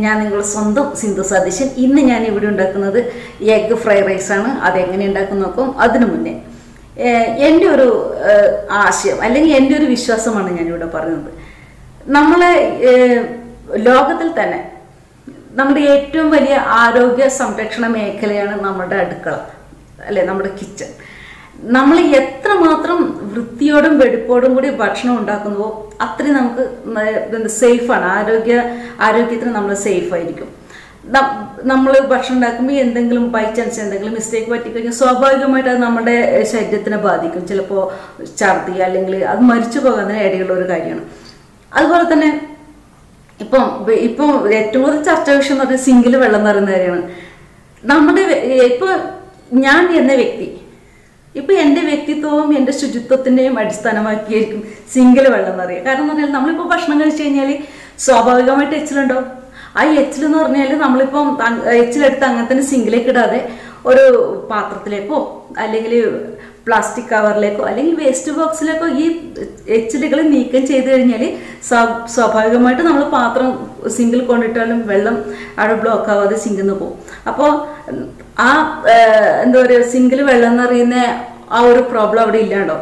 ഞാൻ നിങ്ങളുടെ സ്വന്തം സിന്ധു സതീശൻ ഇന്ന് ഞാൻ ഇവിടെ ഉണ്ടാക്കുന്നത് എഗ് ഫ്രൈഡ് റൈസ് ആണ് അതെങ്ങനെ ഉണ്ടാക്കും നോക്കും അതിനു മുന്നേ ഏഹ് എൻ്റെ ഒരു ഏഹ് ആശയം അല്ലെങ്കിൽ എൻ്റെ ഒരു വിശ്വാസമാണ് ഞാനിവിടെ പറയുന്നത് നമ്മളെ ഏഹ് ലോകത്തിൽ തന്നെ നമ്മുടെ ഏറ്റവും വലിയ ആരോഗ്യ സംരക്ഷണ മേഖലയാണ് നമ്മുടെ അടുക്കള അല്ലെ നമ്മുടെ കിച്ചൺ നമ്മൾ എത്രമാത്രം വൃത്തിയോടും വെടിപ്പോടും കൂടി ഭക്ഷണം ഉണ്ടാക്കുന്നുവോ അത്രയും നമുക്ക് സേഫാണ് ആരോഗ്യ ആരോഗ്യത്തിന് നമ്മൾ സേഫ് ആയിരിക്കും നമ്മൾ ഭക്ഷണം ഉണ്ടാക്കുമ്പോൾ എന്തെങ്കിലും ബൈ ചാൻസ് എന്തെങ്കിലും മിസ്റ്റേക്ക് പറ്റിക്കഴിഞ്ഞാൽ സ്വാഭാവികമായിട്ട് അത് നമ്മുടെ ശരീരത്തിനെ ബാധിക്കും ചിലപ്പോൾ ഛർദി അല്ലെങ്കിൽ അത് മരിച്ചു പോകാൻ ഇടയുള്ള ഒരു കാര്യമാണ് അതുപോലെ തന്നെ ഇപ്പം ഇപ്പം ഏറ്റവും കൂടുതൽ ചർച്ചാ വിഷയം എന്ന് പറഞ്ഞാൽ സിങ്കിൽ വെള്ളം നിറയുന്ന കാര്യമാണ് നമ്മുടെ ഇപ്പൊ ഞാൻ എന്ന വ്യക്തി ഇപ്പൊ എൻ്റെ വ്യക്തിത്വവും എൻ്റെ ശുചിത്വത്തിൻ്റെയും അടിസ്ഥാനമാക്കിയായിരിക്കും സിങ്കിൽ വെള്ളം നിറയുക കാരണം എന്ന് പറഞ്ഞാൽ നമ്മളിപ്പോൾ ഭക്ഷണം കഴിച്ചു കഴിഞ്ഞാൽ സ്വാഭാവികമായിട്ട് എച്ചിലുണ്ടാവും ആ എച്ചിൽ എന്ന് പറഞ്ഞാൽ നമ്മളിപ്പം എച്ചിലെടുത്ത് അങ്ങനെ തന്നെ സിങ്കിലേക്ക് ഇടാതെ ഒരു പാത്രത്തിലേക്കോ അല്ലെങ്കിൽ പ്ലാസ്റ്റിക് കവറിലേക്കോ അല്ലെങ്കിൽ വേസ്റ്റ് ബോക്സിലേക്കോ ഈ എച്ചിലുകൾ നീക്കം ചെയ്ത് കഴിഞ്ഞാൽ സ്വാഭാവികമായിട്ട് നമ്മൾ പാത്രം സിങ്കിൽ കൊണ്ടിട്ടാലും വെള്ളം അവിടെ ബ്ലോക്ക് ആവാതെ സിങ്കിൽ നിന്ന് പോകും അപ്പോൾ ആ എന്താ പറയുക സിങ്കിൽ വെള്ളം നിറയുന്ന ആ ഒരു പ്രോബ്ലം അവിടെ ഇല്ലാണ്ടോ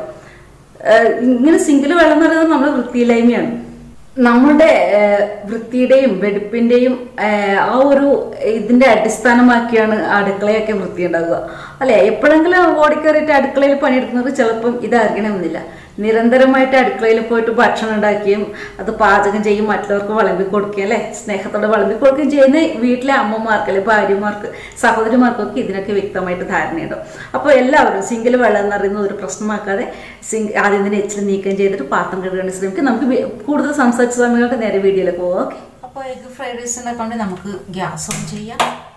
ഇങ്ങനെ സിങ്കിൽ വെള്ളം നിറയുന്നത് നമ്മുടെ വൃത്തിയില്ലായ്മയാണ് നമ്മളുടെ വൃത്തിയുടെയും വെടുപ്പിന്റെയും ആ ഒരു ഇതിന്റെ അടിസ്ഥാനമാക്കിയാണ് അടുക്കളയൊക്കെ വൃത്തി ഉണ്ടാകുക അല്ലെ എപ്പോഴെങ്കിലും ഓടിക്കയറിയിട്ട് അടുക്കളയിൽ പണിയെടുക്കുന്നത് ചിലപ്പം ഇതായിരിക്കണമെന്നില്ല നിരന്തരമായിട്ട് അടുക്കളയിൽ പോയിട്ട് ഭക്ഷണം ഉണ്ടാക്കുകയും അത് പാചകം ചെയ്യും മറ്റുള്ളവർക്ക് വിളമ്പി കൊടുക്കുകയും അല്ലെ സ്നേഹത്തോടെ വിളമ്പി കൊടുക്കുകയും ചെയ്യുന്ന വീട്ടിലെ അമ്മമാർക്ക് അല്ലെ ഭാര്യമാർക്ക് സഹോദരിമാർക്കൊക്കെ ഇതിനൊക്കെ വ്യക്തമായിട്ട് ധാരണയുണ്ടാവും അപ്പോൾ എല്ലാവരും സിങ്കിൽ വെള്ളം നിറയുന്ന ഒരു പ്രശ്നമാക്കാതെ സിങ്ക് ആദ്യം തന്നെ എച്ചിൽ നീക്കം ചെയ്തിട്ട് പാത്രം കഴുകാൻ ശ്രമിക്കും നമുക്ക് കൂടുതൽ സംസാരിച്ച സമയങ്ങളുടെ നേരെ വീഡിയോയിലേക്ക് പോകാം ഓക്കെ അപ്പോൾ എഗ് ഫ്രൈഡ് റൈസ് ഉണ്ടാക്കാൻ നമുക്ക് ഗ്യാസ് ഓൺ ചെയ്യാം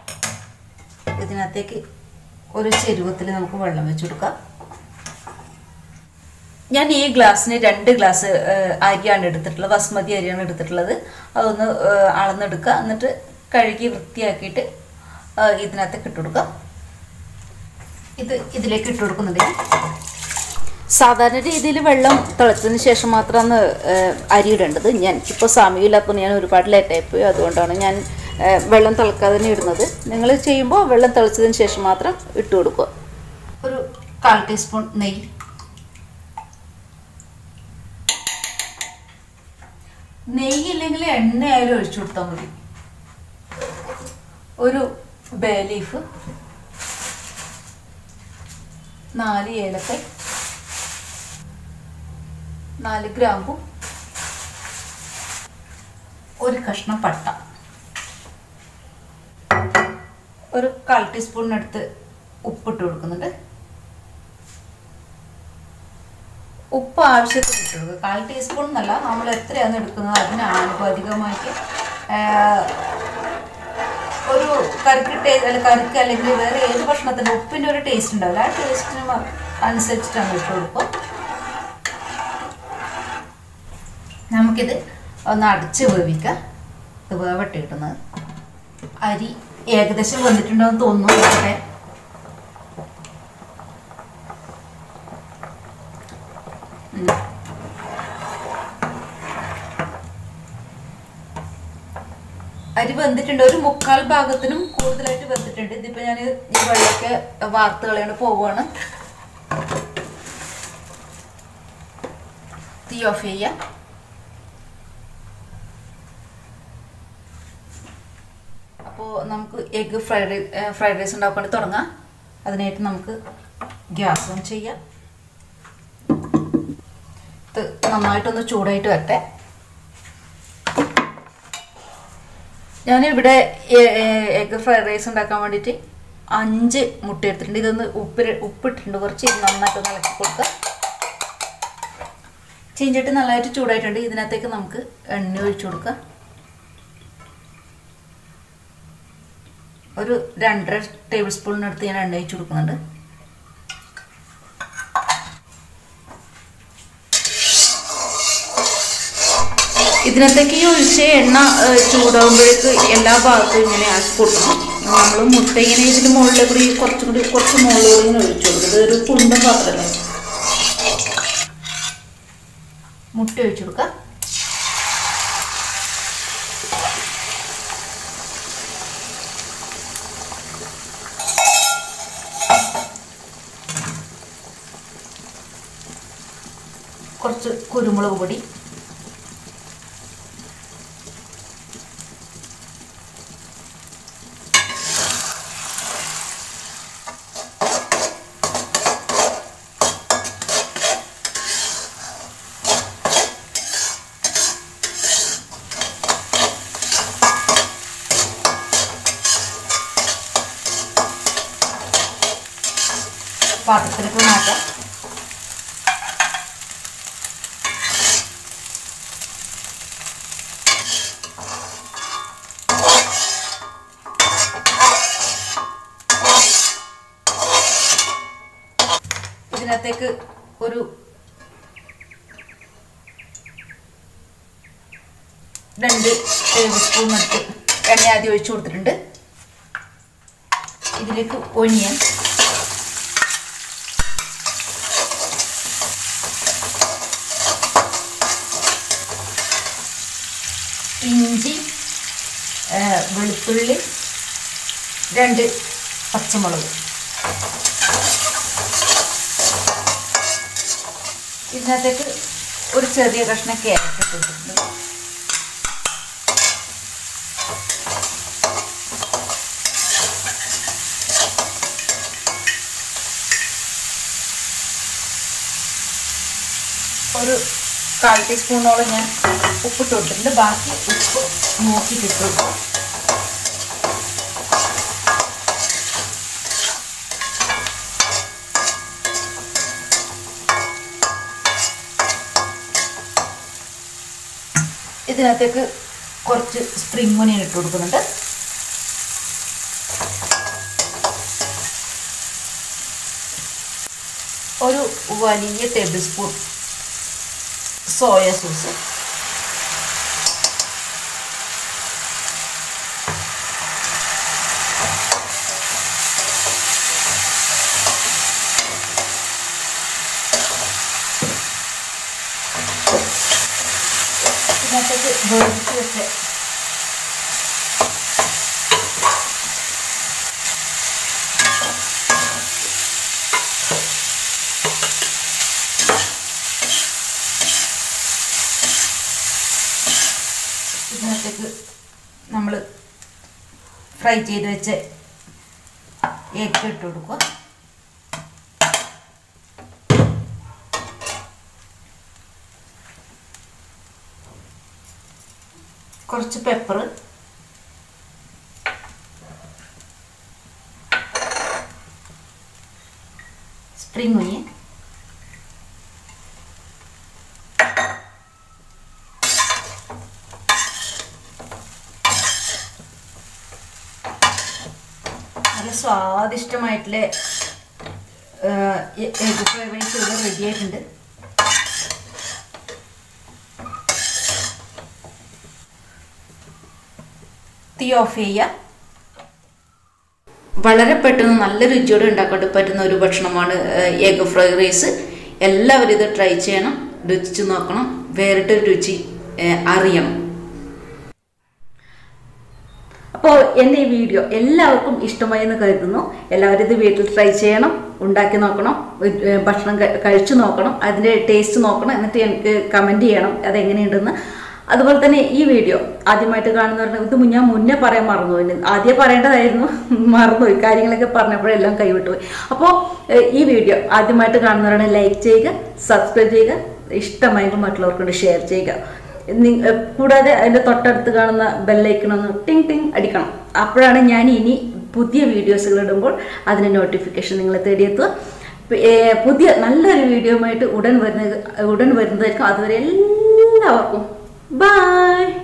ഇതിനകത്തേക്ക് ഒരു ചെരുവത്തിൽ നമുക്ക് വെള്ളം വെച്ച് കൊടുക്കാം ഞാൻ ഈ ഗ്ലാസ്സിന് രണ്ട് ഗ്ലാസ് അരിയാണ് എടുത്തിട്ടുള്ളത് ബസ്മതി അരിയാണ് എടുത്തിട്ടുള്ളത് അതൊന്ന് അളന്നെടുക്കുക എന്നിട്ട് കഴുകി വൃത്തിയാക്കിയിട്ട് ഇതിനകത്തേക്ക് ഇട്ട് കൊടുക്കുക ഇത് ഇതിലേക്ക് ഇട്ട് കൊടുക്കുന്നുണ്ട് സാധാരണ രീതിയിൽ വെള്ളം തിളച്ചതിന് ശേഷം മാത്രമാണ് അരി ഇടേണ്ടത് ഞാൻ ഇപ്പോൾ സമയമില്ലാത്തപ്പോൾ ഞാൻ ഒരുപാട് ലേറ്റായി പോയി അതുകൊണ്ടാണ് ഞാൻ വെള്ളം തിളക്കാതെ തന്നെ ഇടുന്നത് നിങ്ങൾ ചെയ്യുമ്പോൾ വെള്ളം തിളച്ചതിന് ശേഷം മാത്രം ഇട്ട് കൊടുക്കുക ഒരു കാൽ ടീസ്പൂൺ നെയ്യ് നെയ്യില്ലെങ്കിൽ എണ്ണ ആയാലും ഒഴിച്ചു കൊടുത്താൽ മതി ഒരു ബേ ലീഫ് നാല് ഏലക്ക നാല് ഗ്രാമ്പും ഒരു കഷ്ണം പട്ട ഒരു കാൽ ടീസ്പൂണിനടുത്ത് ഉപ്പിട്ട് കൊടുക്കുന്നുണ്ട് ഉപ്പ് ആവശ്യത്തിന് ഇട്ട് കൊടുക്കുക കാൽ ടീസ്പൂൺ എന്നല്ല നമ്മൾ എത്രയാണ് എടുക്കുന്നത് അതിന് ആനുപാതികമായിട്ട് ഒരു കറിക്ക് ടേസ്റ്റ് അല്ല കറിക്ക് അല്ലെങ്കിൽ വേറെ ഏത് ഭക്ഷണത്തിൻ്റെ ഉപ്പിൻ്റെ ഒരു ടേസ്റ്റ് ഉണ്ടാവില്ല ആ ടേസ്റ്റിന് അനുസരിച്ചിട്ടാണ് ഇട്ട് കൊടുക്കുക നമുക്കിത് ഒന്ന് അടിച്ച് വേവിക്കാം ഇത് വേവട്ടെ കിട്ടുന്നത് അരി ഏകദേശം വന്നിട്ടുണ്ടോ എന്ന് തോന്നുന്നു പക്ഷേ അരി വെന്തിട്ടുണ്ട് ഒരു മുക്കാൽ ഭാഗത്തിനും കൂടുതലായിട്ട് വെന്തിട്ടുണ്ട് ഇതിപ്പോ ഞാൻ ഈ വെള്ളമൊക്കെ വാർത്ത് കളയാണ്ട് പോവുകയാണ് തീ ഓഫ് ചെയ്യാം അപ്പോൾ നമുക്ക് എഗ് ഫ്രൈഡ് ഫ്രൈഡ് റൈസ് ഉണ്ടാക്കാൻ വേണ്ടി തുടങ്ങാം അതിനായിട്ട് നമുക്ക് ഗ്യാസ് ഓൺ ചെയ്യാം ഇത് നന്നായിട്ടൊന്ന് ചൂടായിട്ട് വരട്ടെ ഞാനിവിടെ എഗ് ഫ്രൈഡ് റൈസ് ഉണ്ടാക്കാൻ വേണ്ടിയിട്ട് അഞ്ച് മുട്ട എടുത്തിട്ടുണ്ട് ഇതൊന്ന് ഉപ്പ് ഉപ്പിട്ടിട്ടുണ്ട് കുറച്ച് ഇത് നന്നായിട്ട് ഇളക്കി കൊടുക്കുക ചീഞ്ചട്ടി നല്ലതായിട്ട് ചൂടായിട്ടുണ്ട് ഇതിനകത്തേക്ക് നമുക്ക് എണ്ണ ഒഴിച്ചു കൊടുക്കാം ഒരു രണ്ടര ടേബിൾ സ്പൂണിനടുത്ത് ഞാൻ എണ്ണ ഒഴിച്ചു കൊടുക്കുന്നുണ്ട് ഇതിനകത്തേക്ക് ഈ ഒഴിച്ച എണ്ണ ചൂടാകുമ്പോഴേക്ക് എല്ലാ ഭാഗത്തും ഇങ്ങനെ ആക്കി കൊടുക്കണം നമ്മൾ മുട്ട ഇങ്ങനെ ഇതിന് മുകളിൽ കൂടി കുറച്ചും കൂടി കുറച്ച് മുകളിൽ ഇങ്ങനെ ഒഴിച്ചു കൊടുക്കും ഇതൊരു കുണ്ടും പാത്രമല്ലേ മുട്ട ഒഴിച്ചു കൊടുക്കാം കുറച്ച് കുരുമുളക് പൊടി പാത്രത്തിലേക്ക് മാറ്റാം ഇതിനകത്തേക്ക് ഒരു രണ്ട് ടേബിൾ സ്പൂൺ എടുത്ത് എണ്ണ ആദ്യം ഒഴിച്ചു കൊടുത്തിട്ടുണ്ട് ഇതിലേക്ക് ഒനിയൻ ഇഞ്ചി ആ, വെളുത്തുള്ളി രണ്ട് പച്ചമുളക് ഇതിനകത്തേക്ക് ഒരു ചെറിയ കഷ്ണം ക്യാരറ്റ് ഇട്ടിട്ടുണ്ട് ഒരു കാൽ ടീസ്പൂണോളം ഞാൻ ഉപ്പിട്ട് കൊടുത്തിട്ടുണ്ട് ബാക്കി ഉപ്പ് നോക്കിയിട്ട് ഇട്ട് കൊടുക്കും ഇതിനകത്തേക്ക് കുറച്ച് സ്പ്രിംഗ് ഒനിയൻ ഇട്ട് കൊടുക്കുന്നുണ്ട് ഒരു വലിയ ടേബിൾ സ്പൂൺ സോയ സോസ് ഇതിനകത്തേക്ക് വേവിച്ച് വെച്ച ഇതിനകത്തേക്ക് നമ്മൾ ഫ്രൈ ചെയ്ത് വെച്ച എഗ് ഇട്ട് കൊടുക്കുക കുറച്ച് പെപ്പർ സ്പ്രിംഗ് ഒനിയൻ നല്ല സ്വാദിഷ്ടമായിട്ടുള്ള എഗ് ഫ്രൈഡ് റൈസ് ഇവിടെ റെഡി ആയിട്ടുണ്ട് തീ ഓഫ് ചെയ്യുക വളരെ പെട്ടെന്ന് നല്ല രുചിയോടെ ഉണ്ടാക്കാൻ പറ്റുന്ന ഒരു ഭക്ഷണമാണ് എഗ് ഫ്രൈഡ് റൈസ് എല്ലാവരും ഇത് ട്രൈ ചെയ്യണം രുചിച്ച് നോക്കണം വേറിട്ടൊരു രുചി ഏഹ്, അറിയണം അപ്പോൾ എൻ്റെ ഈ വീഡിയോ എല്ലാവർക്കും ഇഷ്ടമായി എന്ന് കരുതുന്നു എല്ലാവരും ഇത് വീട്ടിൽ ട്രൈ ചെയ്യണം ഉണ്ടാക്കി നോക്കണം ഏഹ് ഭക്ഷണം കഴി- കഴിച്ചു നോക്കണം അതിൻ്റെ ടേസ്റ്റ് നോക്കണം എന്നിട്ട് എനിക്ക് കമൻറ്റ് ചെയ്യണം അതെങ്ങനെയുണ്ടെന്ന് അതുപോലെ തന്നെ ഈ വീഡിയോ ആദ്യമായിട്ട് കാണുന്നവരുടെ ഇത് ഞാൻ മുന്നേ പറയാൻ മറന്നുപോയി ആദ്യം പറയേണ്ടതായിരുന്നു മറന്നുപോയി കാര്യങ്ങളൊക്കെ പറഞ്ഞപ്പോഴെല്ലാം കൈവിട്ടുപോയി അപ്പോൾ ഏഹ് ഈ വീഡിയോ ആദ്യമായിട്ട് കാണുന്നവരാണ് ലൈക്ക് ചെയ്യുക സബ്സ്ക്രൈബ് ചെയ്യുക ഇഷ്ടമായെങ്കിൽ മറ്റുള്ളവർക്കൊണ്ട് ഷെയർ ചെയ്യുക നി- ഏഹ് കൂടാതെ അതിൻ്റെ തൊട്ടടുത്ത് കാണുന്ന ബെല്ലൈക്കണൊന്ന് ടിങ് ടിങ് അടിക്കണം അപ്പോഴാണ് ഞാൻ ഇനി പുതിയ വീഡിയോസുകൾ ഇടുമ്പോൾ അതിന് നോട്ടിഫിക്കേഷൻ നിങ്ങളെ തേടിയെത്തുക പ്- ഏഹ് പുതിയ നല്ലൊരു വീഡിയോയുമായിട്ട് ഉടൻ വരുന്ന ഉടൻ വരുന്നതായിരിക്കും അതുവരെ എല്ലാവർക്കും ബൈ